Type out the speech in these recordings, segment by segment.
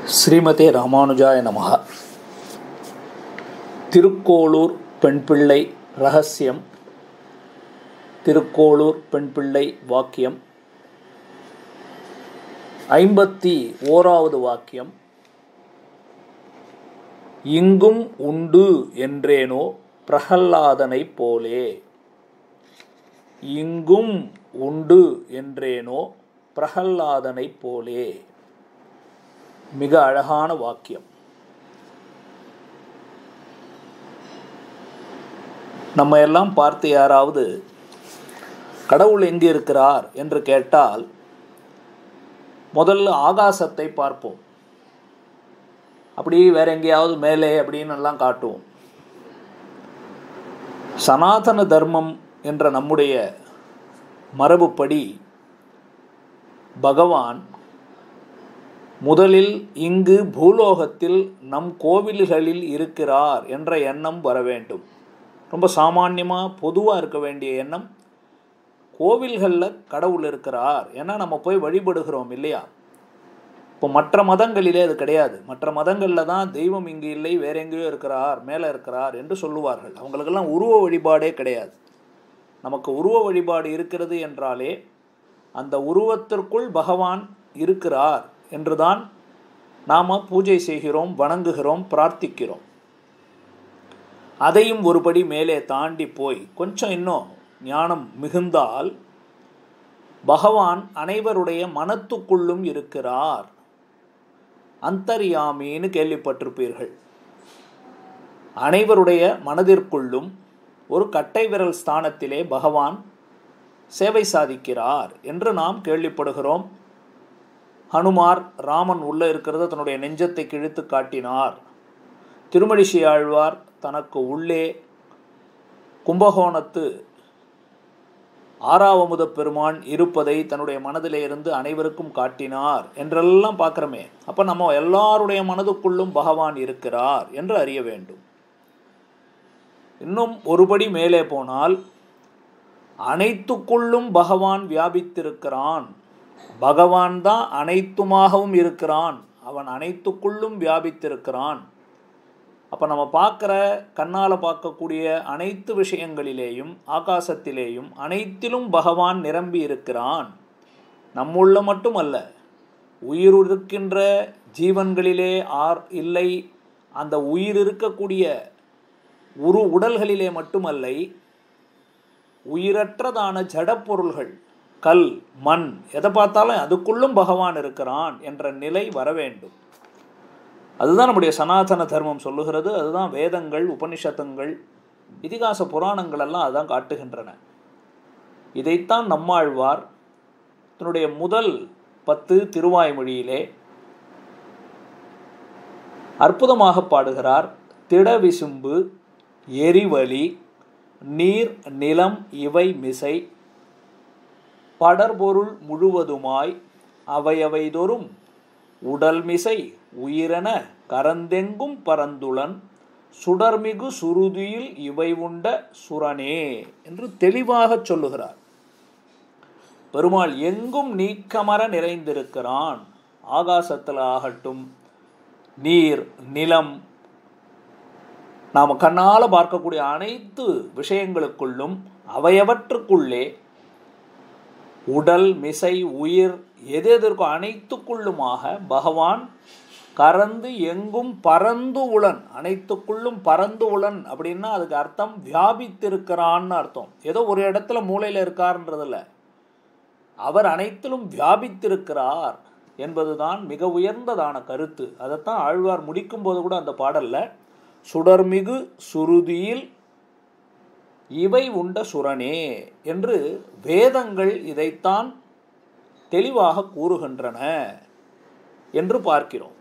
ஸ்ரீமதே ராமானுஜாய நமஹ திருக்கோளூர் பெண்பிள்ளை ரகசியம் திருக்கோளூர் பெண்பிள்ளை வாக்கியம் ஐம்பத்தி ஓராவது வாக்கியம் இங்கும் உண்டு என்றேனோ பிரகல்லாதனைப் போலே இங்கும் உண்டு என்றேனோ பிரகல்லாதனைப் போலே மிக அழகான வாக்கியம் நம்ம எல்லாம் பார்த்து யாராவது கடவுள் எங்கே இருக்கிறார் என்று கேட்டால் முதல்ல ஆகாசத்தை பார்ப்போம் அப்படி வேற எங்கேயாவது மேலே அப்படின்னு எல்லாம் காட்டுவோம் சனாதன தர்மம் என்ற நம்முடைய மரபுப்படி பகவான் முதலில் இங்கு பூலோகத்தில் நம் கோவில்களில் இருக்கிறார் என்ற எண்ணம் வர வேண்டும் ரொம்ப சாமான்யமாக பொதுவாக இருக்க வேண்டிய எண்ணம் கோவில்களில் கடவுள் இருக்கிறார் ஏன்னா நம்ம போய் வழிபடுகிறோம் இல்லையா இப்போ மற்ற மதங்களிலே அது கிடையாது மற்ற மதங்களில் தான் தெய்வம் இங்கு இல்லை வேற எங்கேயோ இருக்கிறார் மேலே இருக்கிறார் என்று சொல்லுவார்கள் அவங்களுக்கெல்லாம் உருவ வழிபாடே கிடையாது நமக்கு உருவ வழிபாடு இருக்கிறது என்றாலே அந்த உருவத்திற்குள் பகவான் இருக்கிறார் என்றுதான் நாம் பூஜை செய்கிறோம் வணங்குகிறோம் பிரார்த்திக்கிறோம் அதையும் ஒருபடி மேலே தாண்டி போய் கொஞ்சம் இன்னும் ஞானம் மிகுந்தால் பகவான் அனைவருடைய மனத்துக்குள்ளும் இருக்கிறார் அந்தர்யாமின்னு கேள்விப்பட்டிருப்பீர்கள் அனைவருடைய மனதிற்குள்ளும் ஒரு கட்டை விரல் ஸ்தானத்திலே பகவான் சேவை சாதிக்கிறார் என்று நாம் கேள்விப்படுகிறோம் ஹனுமார் ராமன் உள்ளே இருக்கிறத தன்னுடைய நெஞ்சத்தை கிழித்து காட்டினார் திருமழிசை ஆழ்வார் தனக்கு உள்ளே கும்பகோணத்து ஆறாவமுத பெருமான் இருப்பதை தன்னுடைய மனதிலே இருந்து அனைவருக்கும் காட்டினார் என்றெல்லாம் பார்க்குறோமே அப்போ நம்ம எல்லாருடைய மனதுக்குள்ளும் பகவான் இருக்கிறார் என்று அறிய வேண்டும் இன்னும் ஒருபடி மேலே போனால் அனைத்துக்குள்ளும் பகவான் வியாபித்திருக்கிறான் பகவான் தான் அனைத்துமாகவும் இருக்கிறான் அவன் அனைத்துக்குள்ளும் வியாபித்திருக்கிறான் அப்போ நம்ம பார்க்குற கண்ணால் பார்க்கக்கூடிய அனைத்து விஷயங்களிலேயும் ஆகாசத்திலேயும் அனைத்திலும் பகவான் நிரம்பி இருக்கிறான் நம்முள்ள மட்டுமல்ல உயிர் இருக்கின்ற ஜீவன்களிலே ஆர் இல்லை அந்த உயிர் இருக்கக்கூடிய உரு உடல்களிலே மட்டுமல்லை உயிரற்றதான ஜடப்பொருள்கள் கல் மண் எதை பார்த்தாலும் அதுக்குள்ளும் பகவான் இருக்கிறான் என்ற நிலை வர வேண்டும் அதுதான் நம்முடைய சனாதன தர்மம் சொல்லுகிறது அதுதான் வேதங்கள் உபனிஷத்தங்கள் இதிகாச புராணங்கள் எல்லாம் அதான் காட்டுகின்றன இதைத்தான் நம்மாழ்வார் தன்னுடைய முதல் பத்து திருவாய்மொழியிலே அற்புதமாக பாடுகிறார் திட விசும்பு எரிவலி நீர் நிலம் இவை மிசை படர்பொருள் முழுவதுமாய் அவையவைதொரும் உடல் மிசை உயிரென கரந்தெங்கும் பரந்துளன் சுடர்மிகு சுருதியில் இவை உண்ட சுரனே என்று தெளிவாக சொல்லுகிறார் பெருமாள் எங்கும் நீக்கமர நிறைந்திருக்கிறான் ஆகாசத்தில் ஆகட்டும் நீர் நிலம் நாம் கண்ணால் பார்க்கக்கூடிய அனைத்து விஷயங்களுக்குள்ளும் அவையவற்றுக்குள்ளே உடல் மிசை உயிர் எது எதற்கோ அனைத்துக்குள்ளுமாக பகவான் கறந்து எங்கும் பறந்து உளன் அனைத்துக்குள்ளும் பறந்து உளன் அப்படின்னா அதுக்கு அர்த்தம் வியாபித்திருக்கிறான்னு அர்த்தம் ஏதோ ஒரு இடத்துல மூளையில் இருக்கார்ன்றதில்ல அவர் அனைத்திலும் வியாபித்திருக்கிறார் என்பதுதான் மிக உயர்ந்ததான கருத்து அதைத்தான் ஆழ்வார் முடிக்கும் போது கூட அந்த பாடல்ல சுடர்மிகு சுருதியில் இவை உண்ட சுரனே என்று வேதங்கள் இதைத்தான் தெளிவாக கூறுகின்றன என்று பார்க்கிறோம்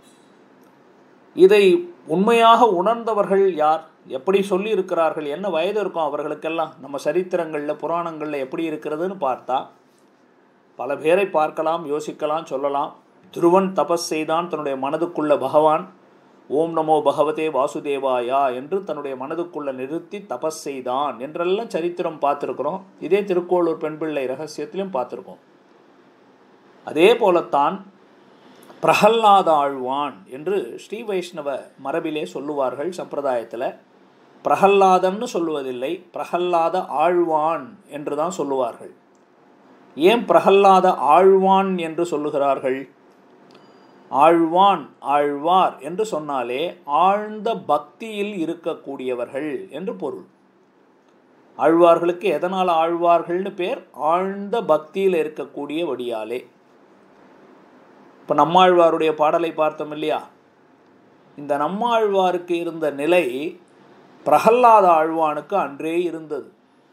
இதை உண்மையாக உணர்ந்தவர்கள் யார் எப்படி சொல்லி இருக்கிறார்கள் என்ன வயது இருக்கும் அவர்களுக்கெல்லாம் நம்ம சரித்திரங்களில் புராணங்களில் எப்படி இருக்கிறதுன்னு பார்த்தா பல பேரை பார்க்கலாம் யோசிக்கலாம் சொல்லலாம் துருவன் தபஸ் செய்தான் தன்னுடைய மனதுக்குள்ள பகவான் ஓம் நமோ பகவதே வாசுதேவாயா என்று தன்னுடைய மனதுக்குள்ள நிறுத்தி தபஸ் செய்தான் என்றெல்லாம் சரித்திரம் பார்த்துருக்குறோம் இதே திருக்கோளூர் பெண் பிள்ளை ரகசியத்திலும் பார்த்துருக்கோம் அதே போலத்தான் பிரகல்லாத ஆழ்வான் என்று ஸ்ரீ வைஷ்ணவ மரபிலே சொல்லுவார்கள் சம்பிரதாயத்தில் பிரகல்லாதன்னு சொல்லுவதில்லை பிரகல்லாத ஆழ்வான் என்று தான் சொல்லுவார்கள் ஏன் பிரகல்லாத ஆழ்வான் என்று சொல்லுகிறார்கள் ஆழ்வான் ஆழ்வார் என்று சொன்னாலே ஆழ்ந்த பக்தியில் இருக்கக்கூடியவர்கள் என்று பொருள் ஆழ்வார்களுக்கு எதனால் ஆழ்வார்கள்னு பேர் ஆழ்ந்த பக்தியில் இருக்கக்கூடிய வடியாலே இப்போ நம்மாழ்வாருடைய பாடலை பார்த்தோம் இல்லையா இந்த நம்மாழ்வாருக்கு இருந்த நிலை பிரகல்லாத ஆழ்வானுக்கு அன்றே இருந்தது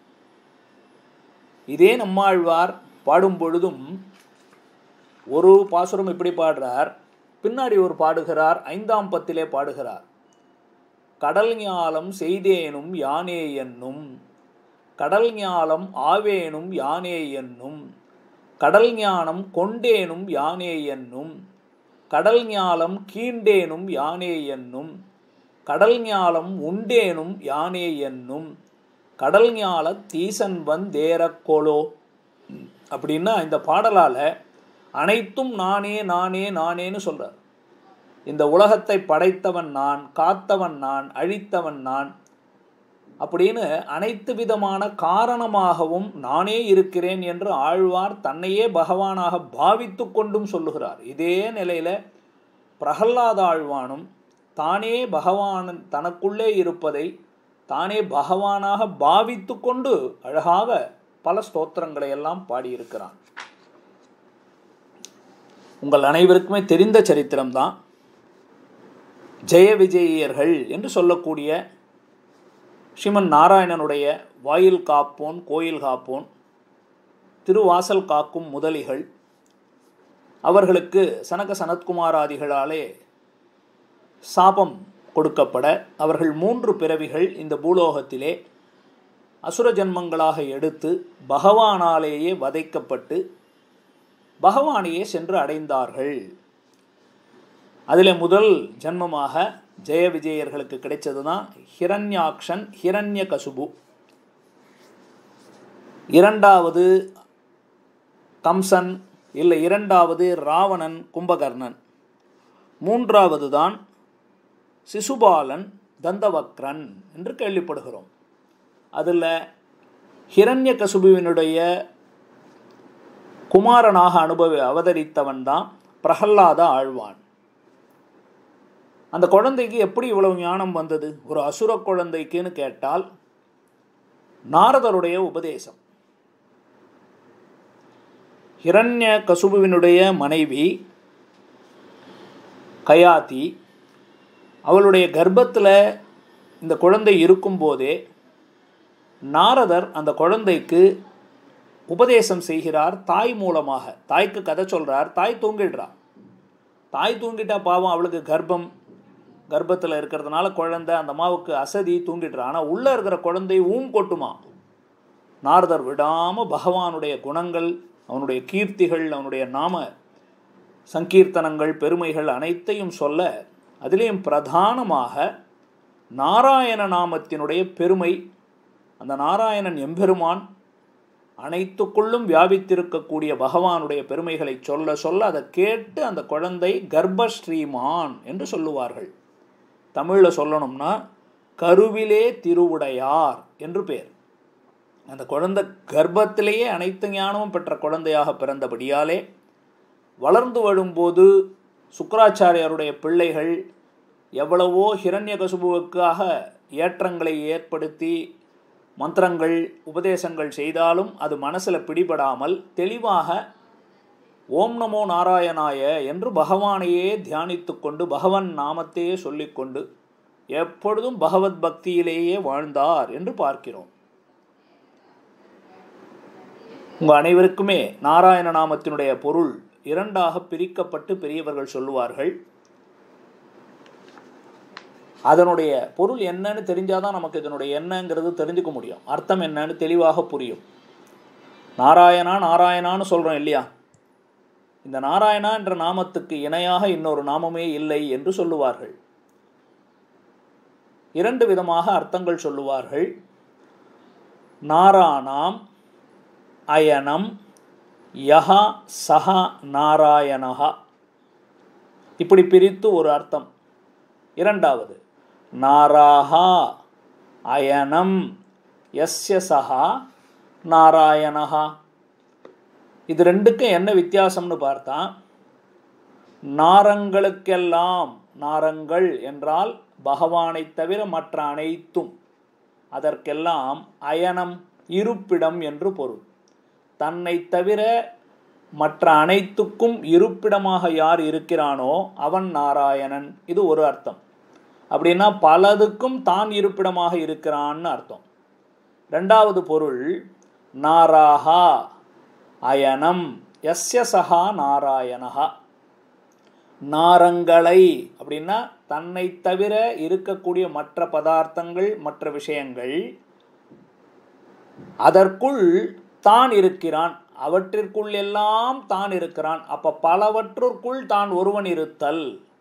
இதே நம்மாழ்வார் பாடும் பொழுதும் ஒரு பாசுரம் இப்படி பாடுறார் பின்னாடி ஒரு பாடுகிறார் ஐந்தாம் பத்திலே பாடுகிறார் கடல் ஞாலம் செய்தேனும் யானே என்னும் கடல் ஞாலம் ஆவேனும் யானே என்னும் கடல் ஞானம் கொண்டேனும் யானே என்னும் கடல் ஞாலம் கீண்டேனும் யானே என்னும் கடல் ஞாலம் உண்டேனும் யானே என்னும் கடல் ஞால தீசன் வந்தேரக்கோலோ அப்படின்னா இந்த பாடலால் அனைத்தும் நானே நானே நானேன்னு சொல்கிறார் இந்த உலகத்தை படைத்தவன் நான் காத்தவன் நான் அழித்தவன் நான் அப்படின்னு அனைத்து விதமான காரணமாகவும் நானே இருக்கிறேன் என்று ஆழ்வார் தன்னையே பகவானாக பாவித்து கொண்டும் சொல்லுகிறார் இதே நிலையில் பிரகல்லாத ஆழ்வானும் தானே பகவான் தனக்குள்ளே இருப்பதை தானே பகவானாக பாவித்து கொண்டு அழகாக பல ஸ்தோத்திரங்களை எல்லாம் பாடியிருக்கிறான் உங்கள் அனைவருக்குமே தெரிந்த சரித்திரம்தான் ஜெய விஜயர்கள் என்று சொல்லக்கூடிய ஸ்ரீமன் நாராயணனுடைய வாயில் காப்போன் கோயில் காப்போன் திருவாசல் காக்கும் முதலிகள் அவர்களுக்கு சனக சனத்குமாராதிகளாலே சாபம் கொடுக்கப்பட அவர்கள் மூன்று பிறவிகள் இந்த பூலோகத்திலே அசுர ஜன்மங்களாக எடுத்து பகவானாலேயே வதைக்கப்பட்டு பகவானையே சென்று அடைந்தார்கள் அதில் முதல் ஜன்மமாக ஜெய விஜயர்களுக்கு கிடைச்சது தான் ஹிரண்யாக்ஷன் ஹிரண்ய கசுபு இரண்டாவது கம்சன் இல்லை இரண்டாவது ராவணன் கும்பகர்ணன் மூன்றாவது தான் சிசுபாலன் தந்தவக்ரன் என்று கேள்விப்படுகிறோம் அதில் ஹிரண்ய கசுபுவினுடைய குமாரனாக அனுபவி அவதரித்தவன் தான் பிரகல்லாத ஆழ்வான் அந்த குழந்தைக்கு எப்படி இவ்வளவு ஞானம் வந்தது ஒரு அசுர குழந்தைக்குன்னு கேட்டால் நாரதருடைய உபதேசம் ஹிரண்ய கசுபுவினுடைய மனைவி கயாதி அவளுடைய கர்ப்பத்தில் இந்த குழந்தை இருக்கும்போதே நாரதர் அந்த குழந்தைக்கு உபதேசம் செய்கிறார் தாய் மூலமாக தாய்க்கு கதை சொல்கிறார் தாய் தூங்கிடுறா தாய் தூங்கிட்டா பாவம் அவளுக்கு கர்ப்பம் கர்ப்பத்தில் இருக்கிறதுனால குழந்தை அந்த அம்மாவுக்கு அசதி தூங்கிடுறா ஆனால் உள்ளே இருக்கிற குழந்தை ஊம் கொட்டுமா நாரதர் விடாமல் பகவானுடைய குணங்கள் அவனுடைய கீர்த்திகள் அவனுடைய நாம சங்கீர்த்தனங்கள் பெருமைகள் அனைத்தையும் சொல்ல அதிலேயும் பிரதானமாக நாராயண நாமத்தினுடைய பெருமை அந்த நாராயணன் எம்பெருமான் அனைத்துக்குள்ளும் வியாபித்திருக்கக்கூடிய பகவானுடைய பெருமைகளை சொல்ல சொல்ல அதை கேட்டு அந்த குழந்தை கர்ப்பஸ்ரீமான் என்று சொல்லுவார்கள் தமிழில் சொல்லணும்னா கருவிலே திருவுடையார் என்று பேர் அந்த குழந்தை கர்ப்பத்திலேயே அனைத்து ஞானமும் பெற்ற குழந்தையாக பிறந்தபடியாலே வளர்ந்து வரும்போது சுக்கராச்சாரியாருடைய பிள்ளைகள் எவ்வளவோ ஹிரண்யகசுபுவுக்காக ஏற்றங்களை ஏற்படுத்தி மந்திரங்கள் உபதேசங்கள் செய்தாலும் அது மனசில் பிடிபடாமல் தெளிவாக ஓம் நமோ நாராயணாய என்று பகவானையே தியானித்து கொண்டு பகவன் நாமத்தையே சொல்லிக்கொண்டு எப்பொழுதும் பகவத் பக்தியிலேயே வாழ்ந்தார் என்று பார்க்கிறோம் உங்கள் அனைவருக்குமே நாராயண நாமத்தினுடைய பொருள் இரண்டாக பிரிக்கப்பட்டு பெரியவர்கள் சொல்லுவார்கள் அதனுடைய பொருள் என்னன்னு தெரிஞ்சாதான் நமக்கு இதனுடைய என்னங்கிறது தெரிஞ்சுக்க முடியும் அர்த்தம் என்னன்னு தெளிவாக புரியும் நாராயணா நாராயணான்னு சொல்கிறோம் இல்லையா இந்த நாராயணா என்ற நாமத்துக்கு இணையாக இன்னொரு நாமமே இல்லை என்று சொல்லுவார்கள் இரண்டு விதமாக அர்த்தங்கள் சொல்லுவார்கள் நாராணாம் அயனம் யஹா சஹ நாராயணஹா இப்படி பிரித்து ஒரு அர்த்தம் இரண்டாவது நாராஹா அயனம் எஸ்ய சஹா நாராயணஹா இது ரெண்டுக்கும் என்ன வித்தியாசம்னு பார்த்தா நாரங்களுக்கெல்லாம் நாரங்கள் என்றால் பகவானை தவிர மற்ற அனைத்தும் அதற்கெல்லாம் அயனம் இருப்பிடம் என்று பொருள் தன்னை தவிர மற்ற அனைத்துக்கும் இருப்பிடமாக யார் இருக்கிறானோ அவன் நாராயணன் இது ஒரு அர்த்தம் அப்படின்னா பலதுக்கும் தான் இருப்பிடமாக இருக்கிறான்னு அர்த்தம் ரெண்டாவது பொருள் நாராகா அயனம் எஸ்ய சகா நாராயணஹா நாரங்களை அப்படின்னா தன்னை தவிர இருக்கக்கூடிய மற்ற பதார்த்தங்கள் மற்ற விஷயங்கள் அதற்குள் தான் இருக்கிறான் அவற்றிற்குள் எல்லாம் தான் இருக்கிறான் அப்ப பலவற்றுக்குள் தான் ஒருவன் இருத்தல்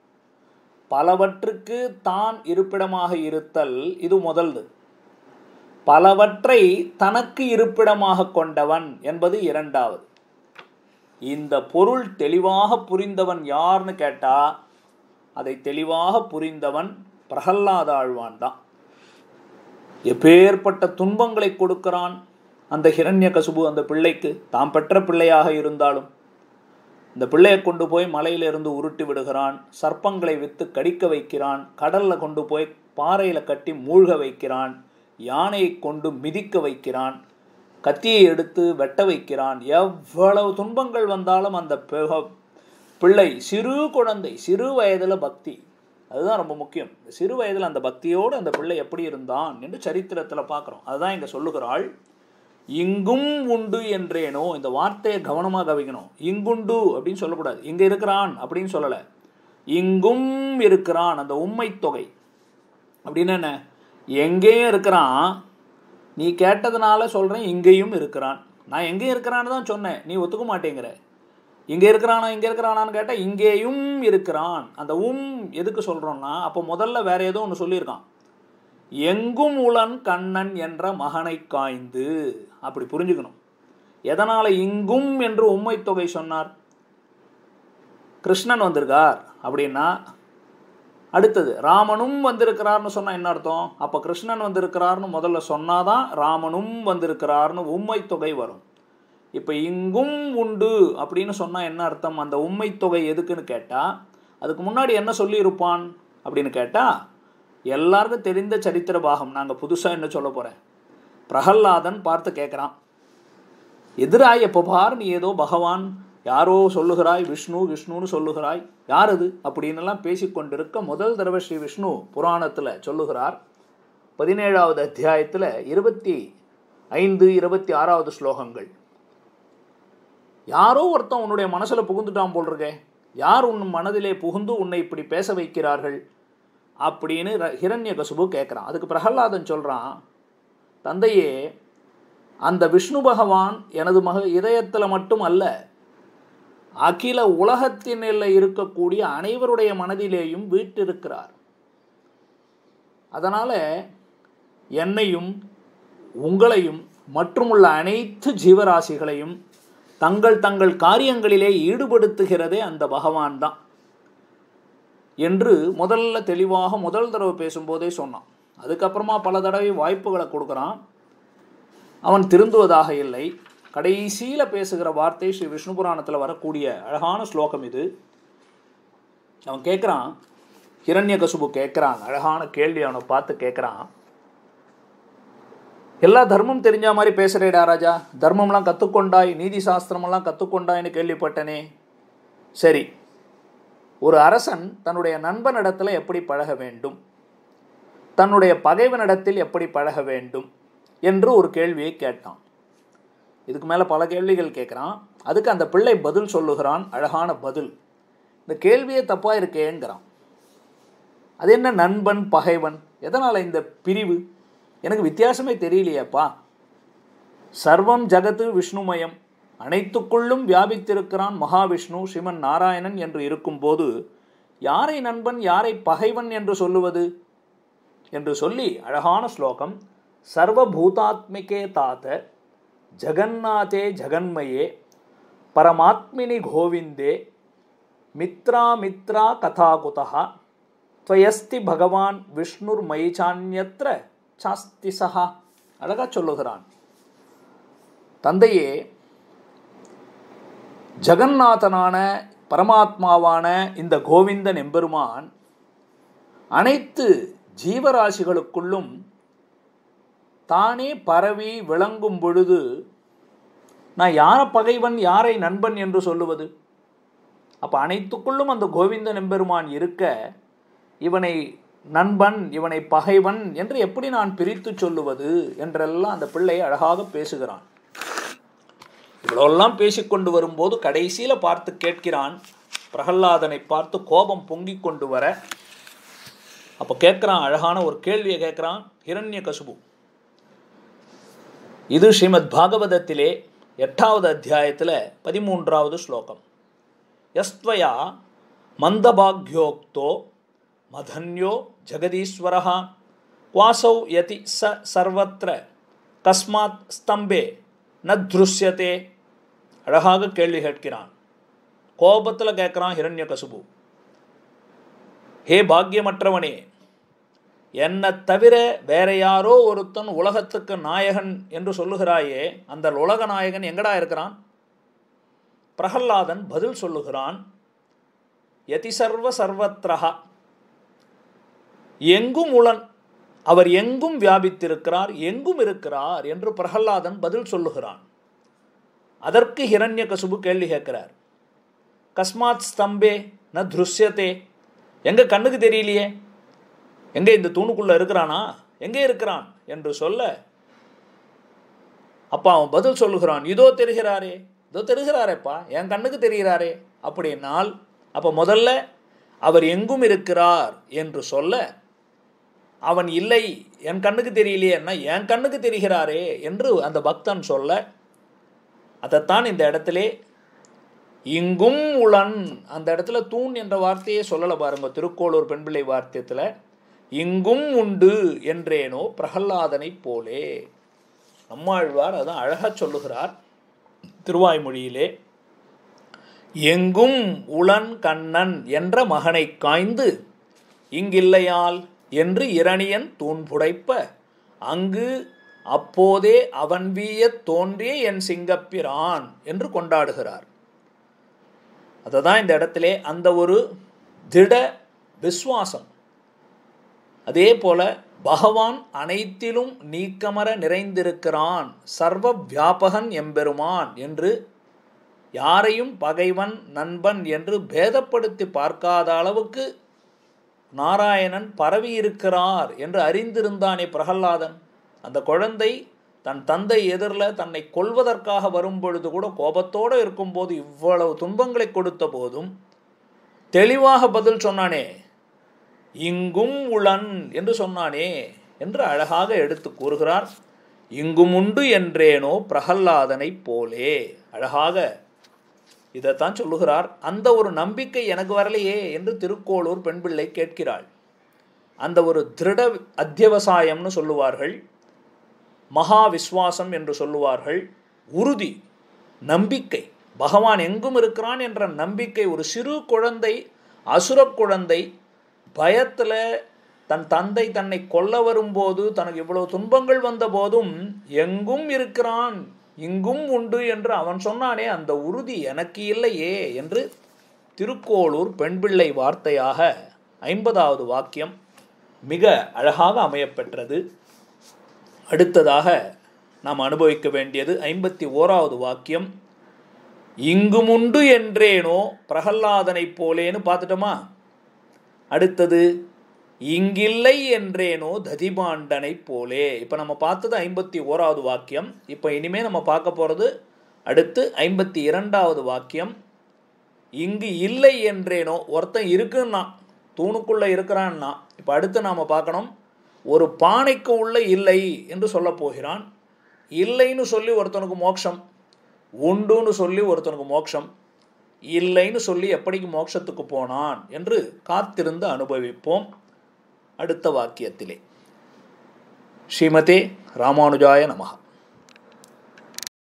பலவற்றுக்கு தான் இருப்பிடமாக இருத்தல் இது முதல்து பலவற்றை தனக்கு இருப்பிடமாக கொண்டவன் என்பது இரண்டாவது இந்த பொருள் தெளிவாக புரிந்தவன் யார்னு கேட்டா அதை தெளிவாக புரிந்தவன் பிரகல்லாத ஆழ்வான் தான் எப்பேற்பட்ட துன்பங்களை கொடுக்கிறான் அந்த ஹிரண்ய கசுபு அந்த பிள்ளைக்கு தாம் பெற்ற பிள்ளையாக இருந்தாலும் இந்த பிள்ளையை கொண்டு போய் மலையிலிருந்து உருட்டி விடுகிறான் சர்ப்பங்களை வித்து கடிக்க வைக்கிறான் கடல்ல கொண்டு போய் பாறையில கட்டி மூழ்க வைக்கிறான் யானையை கொண்டு மிதிக்க வைக்கிறான் கத்தியை எடுத்து வெட்ட வைக்கிறான் எவ்வளவு துன்பங்கள் வந்தாலும் அந்த பிள்ளை சிறு குழந்தை சிறு வயதில் பக்தி அதுதான் ரொம்ப முக்கியம் சிறு வயதில் அந்த பக்தியோடு அந்த பிள்ளை எப்படி இருந்தான் என்று சரித்திரத்தில் பார்க்குறோம் அதுதான் இங்கே சொல்லுகிறாள் இங்கும் உண்டு என்றேனோ இந்த வார்த்தையை கவனமாக கவிக்கணும் இங்குண்டு அப்படின்னு சொல்லக்கூடாது இங்கே இருக்கிறான் அப்படின்னு சொல்லலை இங்கும் இருக்கிறான் அந்த உண்மை தொகை அப்படின்னு என்ன எங்கேயும் இருக்கிறான் நீ கேட்டதுனால சொல்கிறேன் இங்கேயும் இருக்கிறான் நான் எங்கேயும் இருக்கிறான்னு தான் சொன்னேன் நீ ஒத்துக்க மாட்டேங்கிற இங்கே இருக்கிறானா இங்கே இருக்கிறானான்னு கேட்டால் இங்கேயும் இருக்கிறான் அந்த உம் எதுக்கு சொல்கிறோம்னா அப்போ முதல்ல வேற ஏதோ ஒன்று சொல்லியிருக்கான் எங்கும் உளன் கண்ணன் என்ற மகனை காய்ந்து அப்படி புரிஞ்சுக்கணும் எதனால் இங்கும் என்று உண்மை தொகை சொன்னார் கிருஷ்ணன் வந்திருக்கார் அப்படின்னா அடுத்தது ராமனும் வந்திருக்கிறார்னு சொன்னால் என்ன அர்த்தம் அப்போ கிருஷ்ணன் வந்திருக்கிறார்னு முதல்ல சொன்னாதான் ராமனும் வந்திருக்கிறார்னு உண்மை தொகை வரும் இப்போ இங்கும் உண்டு அப்படின்னு சொன்னால் என்ன அர்த்தம் அந்த உண்மை தொகை எதுக்குன்னு கேட்டால் அதுக்கு முன்னாடி என்ன சொல்லியிருப்பான் அப்படின்னு கேட்டால் எல்லாருக்கும் தெரிந்த சரித்திர பாகம் நாங்கள் புதுசாக என்ன சொல்ல போகிறேன் பிரகல்லாதன் பார்த்து கேட்குறான் எதிராய் எப்போ பார் நீ ஏதோ பகவான் யாரோ சொல்லுகிறாய் விஷ்ணு விஷ்ணுன்னு சொல்லுகிறாய் யார் அது அப்படின்னுலாம் பேசிக்கொண்டிருக்க முதல் தடவை ஸ்ரீ விஷ்ணு புராணத்தில் சொல்லுகிறார் பதினேழாவது அத்தியாயத்தில் இருபத்தி ஐந்து இருபத்தி ஆறாவது ஸ்லோகங்கள் யாரோ ஒருத்தன் உன்னுடைய மனசில் புகுந்துட்டான் போல் இருக்கே யார் உன் மனதிலே புகுந்து உன்னை இப்படி பேச வைக்கிறார்கள் அப்படின்னு ஹிரண்ய கசுபு கேட்குறான் அதுக்கு பிரகலாதன் சொல்கிறான் தந்தையே அந்த விஷ்ணு பகவான் எனது மக இதயத்தில் மட்டும் அல்ல அகில உலகத்தினில் இருக்கக்கூடிய அனைவருடைய மனதிலேயும் வீட்டிருக்கிறார் அதனால் என்னையும் உங்களையும் மற்றும் உள்ள அனைத்து ஜீவராசிகளையும் தங்கள் தங்கள் காரியங்களிலே ஈடுபடுத்துகிறதே அந்த பகவான் தான் என்று முதல்ல தெளிவாக முதல் தடவை பேசும்போதே சொன்னான் அதுக்கப்புறமா பல தடவை வாய்ப்புகளை கொடுக்குறான் அவன் திருந்துவதாக இல்லை கடைசியில் பேசுகிற வார்த்தை ஸ்ரீ விஷ்ணு புராணத்தில் வரக்கூடிய அழகான ஸ்லோகம் இது அவன் கேட்குறான் ஹிரண்ய கசுபு கேட்குறான் அழகான கேள்வி அவனை பார்த்து கேட்குறான் எல்லா தர்மம் தெரிஞ்ச மாதிரி பேசுகிறேடா ராஜா தர்மம்லாம் கற்றுக்கொண்டாய் நீதி சாஸ்திரமெல்லாம் கற்றுக்கொண்டாய்னு கேள்விப்பட்டனே சரி ஒரு அரசன் தன்னுடைய நண்பனிடத்தில் எப்படி பழக வேண்டும் தன்னுடைய பகைவனிடத்தில் எப்படி பழக வேண்டும் என்று ஒரு கேள்வியை கேட்டான் இதுக்கு மேலே பல கேள்விகள் கேட்குறான் அதுக்கு அந்த பிள்ளை பதில் சொல்லுகிறான் அழகான பதில் இந்த கேள்வியே தப்பாக இருக்கேங்கிறான் அது என்ன நண்பன் பகைவன் எதனால் இந்த பிரிவு எனக்கு வித்தியாசமே தெரியலையேப்பா சர்வம் ஜகத்து விஷ்ணுமயம் அனைத்துக்குள்ளும் வியாபித்திருக்கிறான் மகாவிஷ்ணு ஸ்ரீமன் நாராயணன் என்று இருக்கும்போது யாரை நண்பன் யாரை பகைவன் என்று சொல்லுவது என்று சொல்லி அழகான ஸ்லோகம் சர்வபூதாத்மிகே தாத்த ஜகன்னாதே ஜகன்மயே பரமாத்மினி கோவிந்தே மித்ரா மித்ரா கதா குதா துவயஸ்தி பகவான் விஷ்ணுர் மயிச்சான்யத்ர சாஸ்தி சஹா அழகா சொல்லுகிறான் தந்தையே ஜெகநாதனான பரமாத்மாவான இந்த கோவிந்தன் எம்பெருமான் அனைத்து ஜீவராசிகளுக்குள்ளும் தானே பரவி விளங்கும் பொழுது நான் யாரை பகைவன் யாரை நண்பன் என்று சொல்லுவது அப்போ அனைத்துக்குள்ளும் அந்த கோவிந்தன் எம்பெருமான் இருக்க இவனை நண்பன் இவனை பகைவன் என்று எப்படி நான் பிரித்து சொல்லுவது என்றெல்லாம் அந்த பிள்ளை அழகாக பேசுகிறான் இவ்வளோல்லாம் பேசிக்கொண்டு வரும்போது கடைசியில் பார்த்து கேட்கிறான் பிரகல்லாதனை பார்த்து கோபம் பொங்கி கொண்டு வர அப்போ கேட்குறான் அழகான ஒரு கேள்வியை கேட்குறான் ஹிரண்ய கசுபு இது ஸ்ரீமத் பாகவதத்திலே எட்டாவது அத்தியாயத்தில் பதிமூன்றாவது ஸ்லோகம் யஸ்த்வயா மந்தபாக்யோக்தோ மதன்யோ ஜெகதீஸ்வரः வாசௌ யதி ச சர்வத்திர கஸ்மாத் ஸ்தம்பே ந திருஷ்யத்தே அழகாக கேள்வி கேட்கிறான் கோபத்தில் கேட்குறான் ஹிரண்ய கசுபு ஹே பாக்கியமற்றவனே என்னை தவிர வேற யாரோ ஒருத்தன் உலகத்துக்கு நாயகன் என்று சொல்லுகிறாயே அந்த உலக நாயகன் எங்கடா இருக்கிறான் பிரகல்லாதன் பதில் சொல்லுகிறான் யதி சர்வ சர்வத்ரஹா எங்கும் உளன் அவர் எங்கும் வியாபித்திருக்கிறார் எங்கும் இருக்கிறார் என்று பிரகல்லாதன் பதில் சொல்லுகிறான் அதற்கு ஹிரண்ய கசுபு கேள்வி கேட்கிறார் கஸ்மாத் ஸ்தம்பே ந திருஷ்யத்தே எங்க கண்ணுக்கு தெரியலையே எங்க இந்த தூணுக்குள்ள இருக்கிறானா எங்கே இருக்கிறான் என்று சொல்ல அப்பா அவன் பதில் சொல்லுகிறான் இதோ தெரிகிறாரே இதோ தெரிகிறாரேப்பா என் கண்ணுக்கு தெரிகிறாரே அப்படின்னால் அப்போ முதல்ல அவர் எங்கும் இருக்கிறார் என்று சொல்ல அவன் இல்லை என் கண்ணுக்கு தெரியலையேன்னா என் கண்ணுக்கு தெரிகிறாரே என்று அந்த பக்தன் சொல்ல அதைத்தான் இந்த இடத்திலே இங்கும் உளன் அந்த இடத்துல தூண் என்ற வார்த்தையே சொல்லலை பாருங்க திருக்கோளூர் பெண்பிள்ளை வார்த்தையத்தில் இங்கும் உண்டு என்றேனோ பிரகல்லாதனை போலே நம்மாழ்வார் அதான் அழகா சொல்லுகிறார் திருவாய்மொழியிலே எங்கும் உளன் கண்ணன் என்ற மகனை காய்ந்து இங்கில்லையால் என்று இரணியன் தூண்புடைப்ப அங்கு அப்போதே அவன் வீயத் தோன்றிய என் சிங்கப்பிரான் என்று கொண்டாடுகிறார் அதை தான் இந்த இடத்திலே அந்த ஒரு திட விஸ்வாசம் அதே போல பகவான் அனைத்திலும் நீக்கமர நிறைந்திருக்கிறான் சர்வ வியாபகன் எம்பெருமான் என்று யாரையும் பகைவன் நண்பன் என்று பேதப்படுத்தி பார்க்காத அளவுக்கு நாராயணன் பரவி இருக்கிறார் என்று அறிந்திருந்தானே பிரகல்லாதன் அந்த குழந்தை தன் தந்தை எதிரில் தன்னை கொல்வதற்காக வரும் பொழுது கூட கோபத்தோடு இருக்கும்போது இவ்வளவு துன்பங்களை கொடுத்த போதும் தெளிவாக பதில் சொன்னானே இங்கும் உளன் என்று சொன்னானே என்று அழகாக எடுத்து கூறுகிறார் இங்கும் உண்டு என்றேனோ பிரகல்லாதனை போலே அழகாக இதைத்தான் சொல்லுகிறார் அந்த ஒரு நம்பிக்கை எனக்கு வரலையே என்று திருக்கோளூர் பெண் பிள்ளை கேட்கிறாள் அந்த ஒரு திருட அத்தியவசாயம்னு சொல்லுவார்கள் மகா விஸ்வாசம் என்று சொல்லுவார்கள் உறுதி நம்பிக்கை பகவான் எங்கும் இருக்கிறான் என்ற நம்பிக்கை ஒரு சிறு குழந்தை அசுர குழந்தை பயத்தில் தன் தந்தை தன்னை கொல்ல வரும்போது தனக்கு இவ்வளவு துன்பங்கள் வந்த போதும் எங்கும் இருக்கிறான் இங்கும் உண்டு என்று அவன் சொன்னானே அந்த உறுதி எனக்கு இல்லையே என்று திருக்கோளூர் பெண்பிள்ளை வார்த்தையாக ஐம்பதாவது வாக்கியம் மிக அழகாக அமையப்பெற்றது அடுத்ததாக நாம் அனுபவிக்க வேண்டியது ஐம்பத்தி ஓராவது வாக்கியம் இங்குமுண்டு என்றேனோ பிரகல்லாதனைப் போலேன்னு பார்த்துட்டோமா அடுத்தது இங்கில்லை என்றேனோ ததிபாண்டனை போலே இப்போ நம்ம பார்த்தது ஐம்பத்தி ஓராவது வாக்கியம் இப்போ இனிமே நம்ம பார்க்க போகிறது அடுத்து ஐம்பத்தி இரண்டாவது வாக்கியம் இங்கு இல்லை என்றேனோ ஒருத்தன் இருக்குன்னா தூணுக்குள்ளே இருக்கிறான்னா இப்போ அடுத்து நாம் பார்க்கணும் ஒரு பானைக்கு உள்ள இல்லை என்று சொல்ல போகிறான் இல்லைன்னு சொல்லி ஒருத்தனுக்கு மோட்சம் உண்டுன்னு சொல்லி ஒருத்தனுக்கு மோட்சம் இல்லைன்னு சொல்லி எப்படிக்கு மோட்சத்துக்கு போனான் என்று காத்திருந்து அனுபவிப்போம் அடுத்த வாக்கியத்திலே ஸ்ரீமதே ராமானுஜாய நமகா